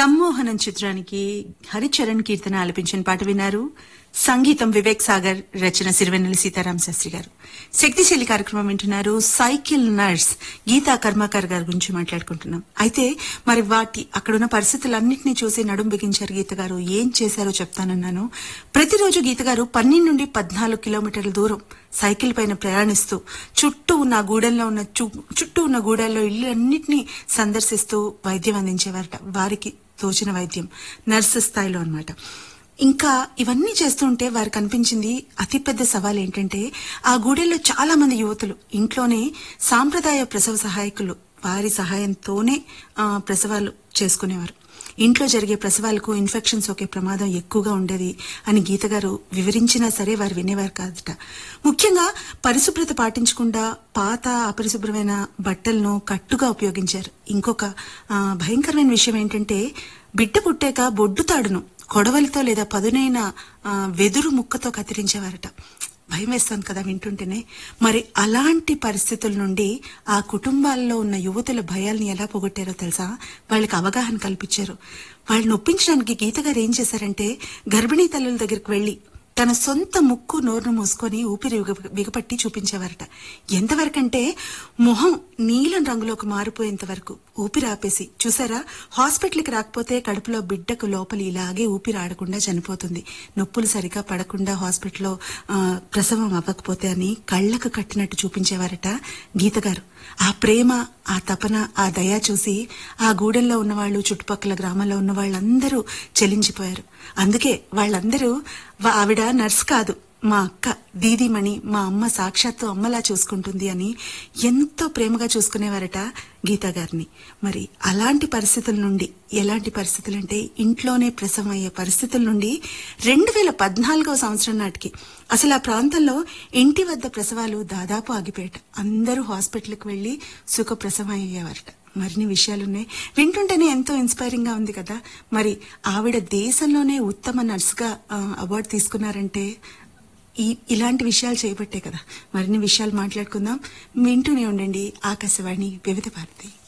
సమ్మోహనం చిత్రానికి హరిచరణ్ కీర్తన ఆలపించిన పాట విన్నారు సంగీతం వివేక్ సాగర్ రచన సిరివెన్నెల సీతారాం శాస్త్రి గారు శక్తిశైలి కార్యక్రమం వింటున్నారు సైకిల్ నర్స్ గీతా కర్మాకర్ గారి గురించి మాట్లాడుకుంటున్నాం అయితే మరి వాటి అక్కడున్న పరిస్థితులన్నింటినీ చూసి నడుం బిగించారు గీత గారు ఏం చేశారో చెప్తానన్నాను ప్రతిరోజు గీత గారు పన్నెండు నుండి పద్నాలుగు కిలోమీటర్ల దూరం సైకిల్ పైన ప్రయాణిస్తూ చుట్టూ ఉన్న గూడెల్లో ఉన్న చు- చుట్టూ ఉన్న గూడెల్లో ఇళ్ళన్నింటినీ సందర్శిస్తూ వైద్యం అందించేవారట వారికి తోచిన వైద్యం నర్సు స్థాయిలో అన్నమాట ఇంకా ఇవన్నీ చేస్తుంటే వారికి అనిపించింది అతిపెద్ద సవాల్ ఏంటంటే ఆ గూడెల్లో చాలా మంది యువతులు ఇంట్లోనే సాంప్రదాయ ప్రసవ సహాయకులు వారి సహాయంతోనే ఆ, ప్రసవాలు చేసుకునేవారు ఇంట్లో జరిగే ప్రసవాలకు ఇన్ఫెక్షన్ సోకే ప్రమాదం ఎక్కువగా ఉండేది అని గీత గారు వివరించినా సరే వారు వినేవారు కాదట ముఖ్యంగా పరిశుభ్రత పాటించకుండా పాత అపరిశుభ్రమైన బట్టలను కట్టుగా ఉపయోగించారు ఇంకొక ఆ, భయంకరమైన విషయం ఏంటంటే బిడ్డ పుట్టాక బొడ్డు తాడును కొడవలితో లేదా పదునైన ఆ, వెదురు ముక్కతో కత్తిరించేవారట భయం వేస్తాను కదా వింటుంటేనే మరి అలాంటి పరిస్థితుల నుండి ఆ కుటుంబాల్లో ఉన్న యువతుల భయాల్ని ఎలా పోగొట్టారో తెలుసా వాళ్ళకి అవగాహన కల్పించారు వాళ్ళని ఒప్పించడానికి గీత గారు ఏం చేశారంటే గర్భిణీ తల్లుల దగ్గరికి వెళ్లి తన సొంత ముక్కు నోరును మూసుకొని ఊపిరి బిగ- బిగపట్టి చూపించేవారట ఎంతవరకంటే మొహం నీలం రంగులోకి మారిపోయేంత వరకు ఊపిరి ఆపేసి చూసారా హాస్పిటల్కి రాకపోతే కడుపులో బిడ్డకు లోపల ఇలాగే ఊపిరి ఆడకుండా చనిపోతుంది నొప్పులు సరిగా పడకుండా హాస్పిటల్లో ఆ, ప్రసవం అవ్వకపోతే అని కళ్ళకు కట్టినట్టు చూపించేవారట గీత గారు ఆ ప్రేమ ఆ తపన ఆ దయ చూసి ఆ గూడెల్లో ఉన్నవాళ్ళు చుట్టుపక్కల గ్రామాల్లో ఉన్న వాళ్ళందరూ చెలించిపోయారు అందుకే వాళ్ళందరూ "వా- ఆవిడ నర్స్ కాదు మా అక్క దీదీమణి మా అమ్మ సాక్షాత్తు అమ్మలా చూసుకుంటుంది అని ఎంతో ప్రేమగా చూసుకునేవారట గీతా గారిని మరి అలాంటి పరిస్థితుల నుండి ఎలాంటి పరిస్థితులు అంటే ఇంట్లోనే ప్రసవం అయ్యే పరిస్థితుల నుండి రెండు వేల పద్నాలుగవ సంవత్సరం నాటికి అసలు ఆ ప్రాంతంలో ఇంటి వద్ద ప్రసవాలు దాదాపు ఆగిపోయాట అందరూ హాస్పిటల్కి వెళ్లి సుఖ ప్రసవం అయ్యేవారట మరిన్ని విషయాలున్నాయి వింటుంటేనే ఎంతో ఇన్స్పైరింగ్ గా ఉంది కదా మరి ఆవిడ దేశంలోనే ఉత్తమ నర్సుగా ఆ, అవార్డు తీసుకున్నారంటే ఈ ఇలాంటి విషయాలు చేయబట్టే కదా మరిన్ని విషయాలు మాట్లాడుకుందాం వింటూనే ఉండండి ఆకాశవాణి వివిధ భారతి